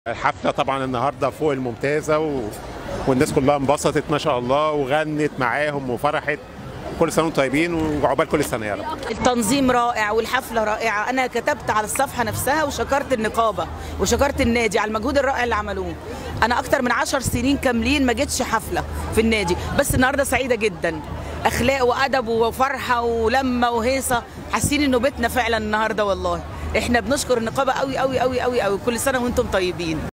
الحفله طبعا النهارده فوق الممتازه و... والناس كلها انبسطت ما شاء الله وغنت معاهم وفرحت كل سنه وانتم طيبين وعقبال كل سنه يا رب التنظيم رائع والحفله رائعه انا كتبت على الصفحه نفسها وشكرت النقابه وشكرت النادي على المجهود الرائع اللي عملوه انا اكتر من عشر سنين كاملين ما جيتش حفله في النادي بس النهارده سعيده جدا اخلاق وادب وفرحه ولمه وهيصه حاسين انه بيتنا فعلا النهارده والله احنا بنشكر النقابه قوي قوي قوي قوي قوي كل سنه وانتم طيبين